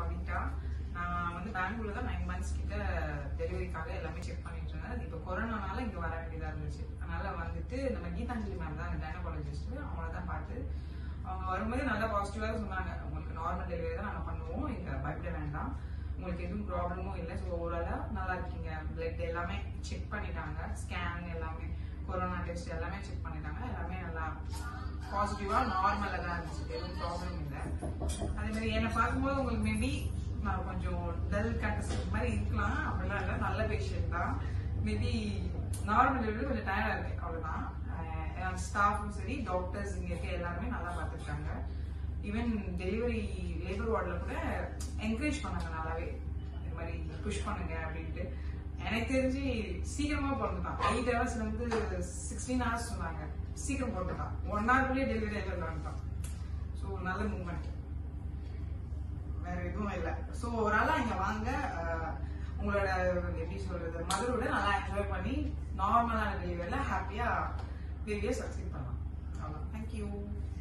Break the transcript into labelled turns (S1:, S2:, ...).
S1: பவிட்டா நான் வந்து பெங்களூர்ல தான் நைன் மந்த்ஸ் கிட்ட டெலிவரிக்காக எல்லாமே செக் பண்ணிட்டு இருந்தேன் இப்போ கொரோனானால இங்க வர வேண்டியதா இருந்துச்சு அதனால வந்துட்டு நம்ம கீதாஞ்சலி மேம் தான் கைனகாலஜிஸ்ட் அவங்கள தான் பார்த்து அவங்க வரும்போது நல்லா பாசிட்டிவாக சொன்னாங்க உங்களுக்கு நார்மல் டெலிவரி தான் நாங்கள் பண்ணுவோம் இங்க பயப்பட வேண்டாம் உங்களுக்கு எதுவும் ப்ராப்ளமும் இல்லை ஸோ ஓவராலாக நல்லா இருக்கீங்க பிளட் எல்லாமே செக் பண்ணிட்டாங்க ஸ்கேன் எல்லாமே கொரோனா டெஸ்ட் எல்லாமே செக் பண்ணிட்டாங்க எல்லாமே நல்லா பாசிட்டிவாக நார்மலாக தான் இருந்துச்சு எதுவும் ப்ராப்ளம் இல்லை அதே மாதிரி என்னை பார்க்கும்போது உங்களுக்கு மேபி நான் கொஞ்சம் டல் கண்டஸ்ட் மாதிரி இருக்கலாம் அப்படிலாம் இல்லை நல்ல பேஷண்ட் தான் மேபி நார்மல் விட கொஞ்சம் டயர்டாக இருக்கு அவ்வளோதான் ஸ்டாஃபும் சரி டாக்டர்ஸ் இங்கே இருக்க எல்லாருமே நல்லா பார்த்துருக்காங்க ஈவன் டெலிவரி லேபர் வார்டில் கூட என்கரேஜ் பண்ணாங்க நல்லாவே இந்த மாதிரி புஷ் பண்ணுங்க அப்படின்ட்டு எனக்கு தெரிஞ்சு சீக்கிரமா பிறந்துட்டான் எயிட் ஹவர்ஸ்ல இருந்து சிக்ஸ்டீன் ஹவர்ஸ் சொன்னாங்க சீக்கிரம் பிறந்துட்டான் ஒன் ஹவர்க்குள்ளேயே டெலிவரி டெலிவரி வந்துட்டான் ஸோ நல்ல மூமெண்ட் வேற எதுவும் இல்லை ஸோ ஒரு ஆளா இங்க வாங்க அஹ், உங்களோட எப்படி சொல்றது மதரோட நல்லா என்ஜாய் பண்ணி நார்மலான டெலிவரியில் ஹாப்பியா பேபியை சக்சீட் பண்ணலாம் அவ்வளோ தேங்க்யூ